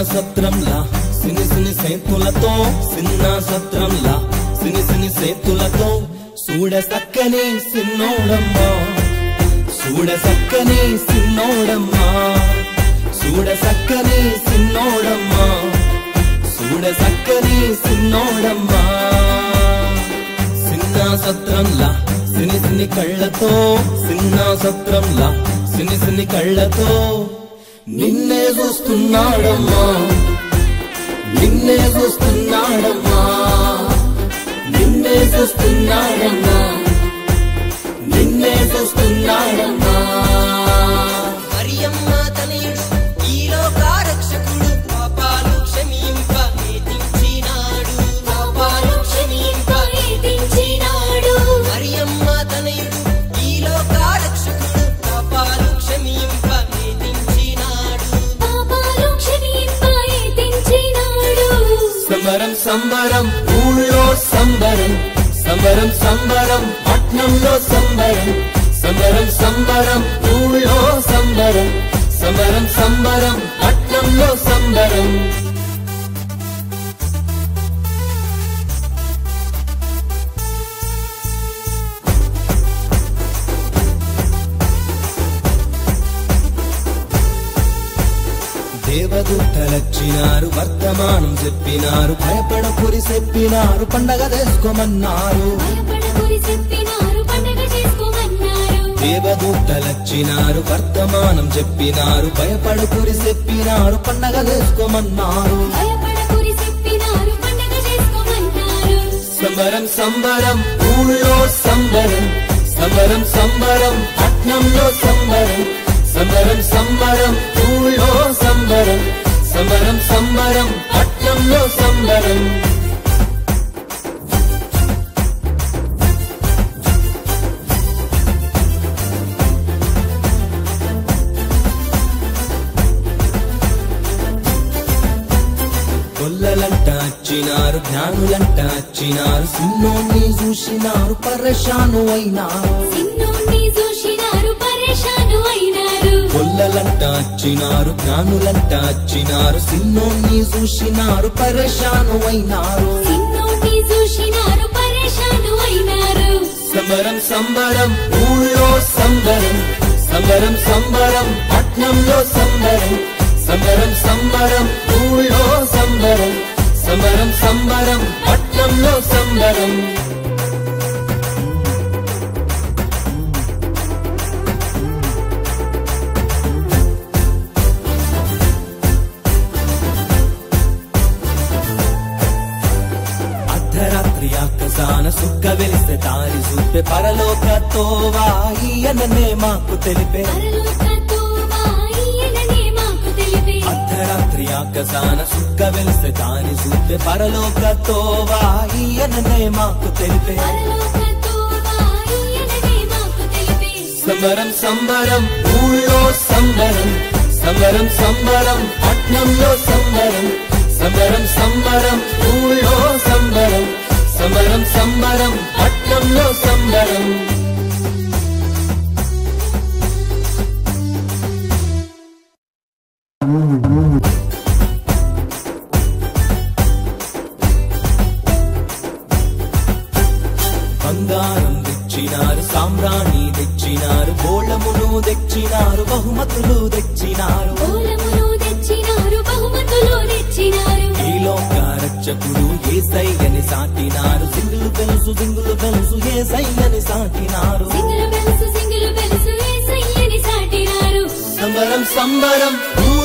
సత్రంలా సిని సిని సేతులతో సిన్న సత్రంలా సిని సిని సేతులతో చూడ సక్కని సిన్నోడమ్మా చూడ సక్కని సిన్నోడమ్మా చూడ సక్కని సిన్నోడమ్మా చూడ సక్కని సిన్నోడమ్మా సిన్న సత్రంలా సిని సిని కళ్ళతో సిన్న సత్రంలా సిని సిని కళ్ళతో నిన్నే చూస్తున్నాడమ్మా నిన్నే చూస్తున్నాడమ్మా నిన్నే చూస్తున్నాడమ్మా నిన్నే చూస్తున్నాడమ్మా మరియమ్మ తనయుడు ఈ లోకారక్షకుడు పాపాలు క్షమింప నేతించినాడు పాపాలు క్షమింప ఏతించినాడు. మరియమ్మ తనయుడు ఈ లోకారక్షకుడు పాపాలు క్షమింప నేతించినాడు పాపాలు క్షమింప ఏతించినాడు. సంబరం సంబరం ఊళ్ళో సంబరం సంబరం సంబరం పట్నంలో సంబరం సంబరం సంబరం ఊళ్ళో సంబరం సంబరం సంబరం పట్నంలో సంబరం దేవదూతలొచ్చినారు వర్తమానం చెప్పినారు భయపడకురి చెప్పినారు పండగ చేసుకోమన్నారు భయపడకురి చెప్పినారు, పండగ చేసుకోమన్నారు. దేవదూతలొచ్చినారు వర్తమానం చెప్పినారు భయపడకురి చెప్పినారు పండగ చేసుకోమన్నారు భయపడకురి చెప్పినారు, పండగ చేసుకోమన్నారు. సంబరం సంబరం ఊళ్ళో సంబరం సంబరం సంబరం పట్నంలో సంబరం సంబరం సంబరం ఊళ్ళో సంబరం సంబరం సంబరం పట్నంలో సంబరం గొల్లలంట వచ్చినారు జ్ఞానులంట వచ్చినారు సిన్నోన్ని చూసినారు పరశాను అయినారు సిన్నోన్ని చూసినారు, పరేషాను అయినారు. గొల్లలంట వచ్చినారు జ్ఞానులంట వచ్చినారు సిన్నోన్ని చూసినారు పరశాను అయినారు సిన్నోన్ని చూసినారు, పరేషాను అయినారు. సంబరం సంబరం ఊళ్ళో సంబరం సంబరం సంబరం పట్నంలో సంబరం సంబరం సంబరం ఊళ్ళో సంబరం సంబరం సంబరం పట్నంలో సంబరం అర్ధరాత్రి ఆకసాన సుక్క వెలిస్తే దారి చూపే పరలోక తోవా ఈయననే మాకు తెలిపే పరలోకతో వాయిననే మాకు తెలిపే. అర్ధరాత్రి ఆకసాన సుక్క వెలిస్తే దారి చూపే పరలోక తోవా ఈయననే మాకు తెలిపే పరలోకతో వాయిననే మాకు తెలిపే. సంబరం సంబరం ఊళ్ళో సంబరం సంబరం సంబరం పట్నంలో సంబరం సంబరం సంబరం ఊళ్ళో సంబరం సంబరం సంబరం పట్నంలో సంబరం బంగారం తెచ్చినారు సామ్రాణి తెచ్చినారు గోళమును తెచ్చినారు బహుమతులు తెచ్చినారు మూలమును తెచ్చినారు, బహుమతులు తెచ్చినారు. ఈ లోక రక్షకుడు ఏసయ్యని సాటినారు సింగులు పెలుసు సింగులు పెలుసు ఏసయ్యని సాటినారు సింగులు బెలుసు, సింగులు బెలుసు, యేసయ్యని సాటినారు. సంబరం సంబరం ఊ